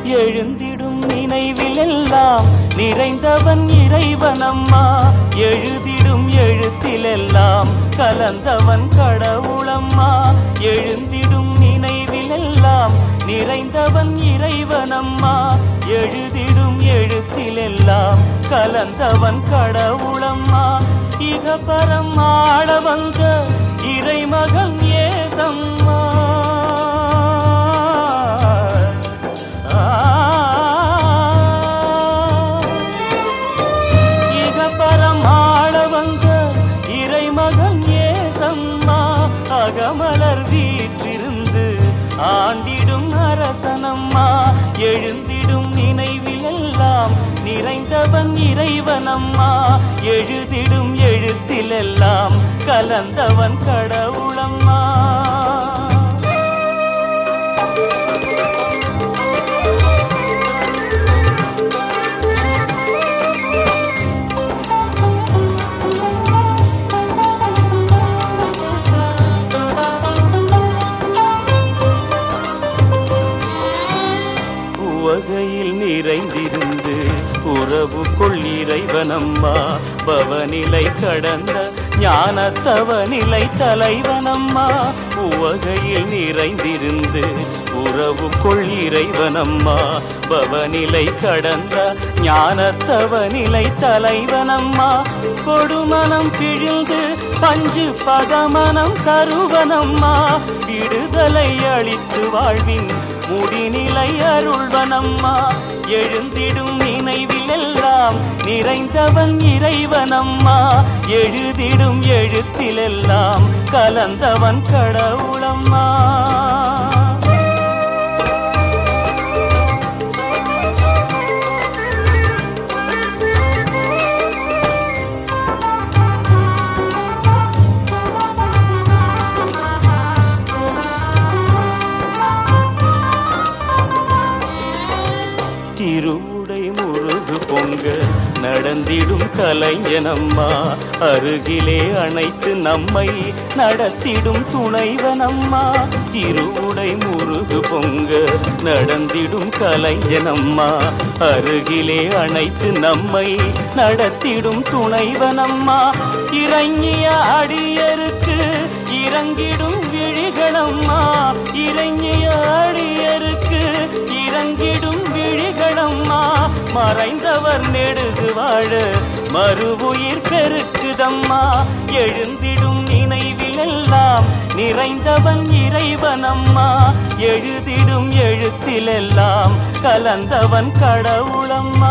எழுந்திடும் நினைவில் எல்லாம் நிறைந்தவன் இறைவனம்மா எழுதிடும் எழுத்திலெல்லாம் கலந்தவன் கடவுளம்மா எழுந்திடும் நினைவில் எல்லாம் நிறைந்தவன் இறைவனம்மா எழுதிடும் எழுத்திலெல்லாம் கலந்தவன் கடவுளம்மா இகபரம் ஆட வந்த இறைமகன் ஏதம்மா இகபரம் ஆட வந்த இறைமகன் ஏசம்மா அகமலர் வீற்றிருந்து ஆண்டிடும் அரசனம்மா எழுந்திடும் நினைவில் எல்லாம் நிறைந்தவன் இறைவனம்மா எழுதிடும் எழுத்திலெல்லாம் கலந்தவன் கடவுளம்மா உவகையில் நிறைந்திருந்து உறவு கொள் இறைவனம்மா பவநிலை கடந்த ஞானத்தவநிலை தலைவனம்மா உவகையில் நிறைந்திருந்து உறவு கொள் இறைவனம்மா பவநிலை கடந்த ஞானத்தவநிலை தலைவனம்மா கொடுமனம் பிழிந்து பஞ்சு பகமனம் தருவனம்மா விடுதலை அளித்து வாழ்வின் முடிநிலை அருள்வனம்மா எழுந்திடும் நினைவில் எல்லாம் நிறைந்தவன் இறைவனம்மா எழுதிடும் எழுத்திலெல்லாம் கலந்தவன் கடவுளம்மா திருவுடை முழுது பொங்க நடந்திடும் கலைஞனம்மா அருகிலே அணைத்து நம்மை நடத்திடும் துணைவனம்மா திருவுடை முருகு பொங்க நடந்திடும் கலைஞனம்மா அருகிலே அணைத்து நம்மை நடத்திடும் துணைவனம்மா இறங்கிய அடியருக்கு இறங்கிடும் விழிகளம்மா இறங்கிய அடியருக்கு இறங்கிடும் விழிகளம்மா மறைந்தவர் நெடுகு வாழ மறுவுயிர் பெருக்குதம்மா எழுந்திடும் நினைவில் எல்லாம் நிறைந்தவன் இறைவனம்மா எழுதிடும் எழுத்திலெல்லாம் கலந்தவன் கடவுளம்மா